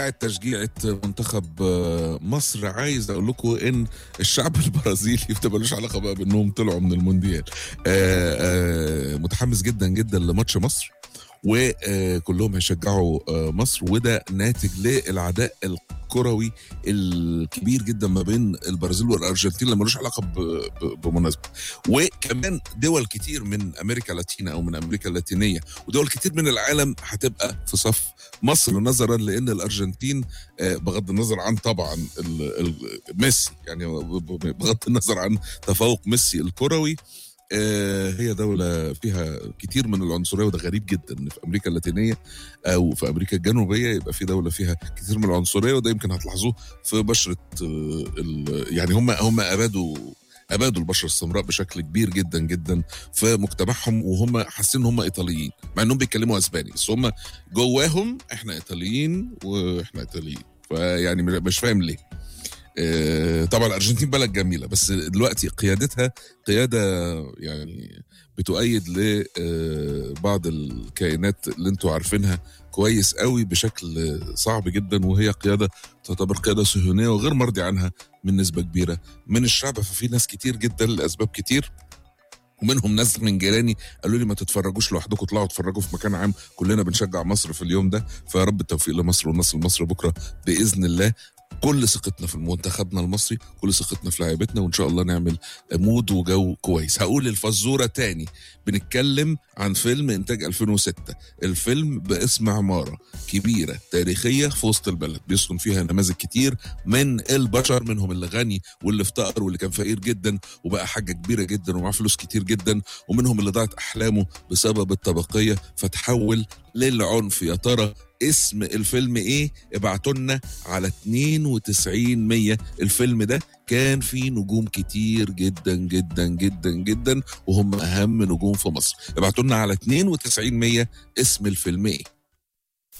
تشجيعة منتخب مصر عايز اقول لكم ان الشعب البرازيلي ما ملوش علاقه بقى بانهم طلعوا من المونديال آه، آه، متحمس جدا جدا لماتش مصر وكلهم هيشجعوا آه، مصر وده ناتج للعداء الكروي الكبير جدا ما بين البرازيل والارجنتين اللي ملوش علاقه ب- ب- بمناسبه وكمان دول كتير من امريكا اللاتينيه او من امريكا اللاتينيه ودول كتير من العالم هتبقى في صف مصر نظرا لان الارجنتين آه، بغض النظر عن طبعا ال- ال- ميسي يعني بغض النظر عن تفوق ميسي الكروي آه، هي دولة فيها كتير من العنصرية وده غريب جدا ان في امريكا اللاتينية او في امريكا الجنوبية يبقى في دولة فيها كتير من العنصرية وده يمكن هتلاحظوه في بشرة آه، ال- يعني هم هم ابادوا ابادوا البشره السمراء بشكل كبير جدا جدا في مجتمعهم وهم حاسين ان هم ايطاليين مع انهم بيتكلموا اسباني بس هم جواهم احنا ايطاليين واحنا ايطاليين فيعني مش فاهم ليه آه، طبعا الارجنتين بلد جميله بس دلوقتي قيادتها قياده يعني بتؤيد لبعض الكائنات اللي انتوا عارفينها كويس قوي بشكل صعب جدا وهي قياده تعتبر قياده صهيونيه وغير مرضي عنها من نسبه كبيره من الشعب ففي ناس كتير جدا لاسباب كتير ومنهم ناس من جيراني قالوا لي ما تتفرجوش لوحدكم اطلعوا اتفرجوا في مكان عام كلنا بنشجع مصر في اليوم ده فيا رب التوفيق لمصر والنصر لمصر بكره باذن الله كل ثقتنا في منتخبنا المصري كل ثقتنا في لعيبتنا وان شاء الله نعمل مود وجو كويس هقول الفزوره تاني بنتكلم عن فيلم انتاج 2006 الفيلم باسم عماره كبيره تاريخيه في وسط البلد بيسكن فيها نماذج كتير من البشر منهم اللي غني واللي افتقر واللي كان فقير جدا وبقى حاجه كبيره جدا ومعاه فلوس كتير جدا ومنهم اللي ضاعت احلامه بسبب الطبقيه فتحول للعنف يا ترى اسم الفيلم ايه ابعتوا لنا على 92 100 الفيلم ده كان فيه نجوم كتير جدا جدا جدا جدا وهم اهم نجوم في مصر ابعتوا لنا على 92 100 اسم الفيلم ايه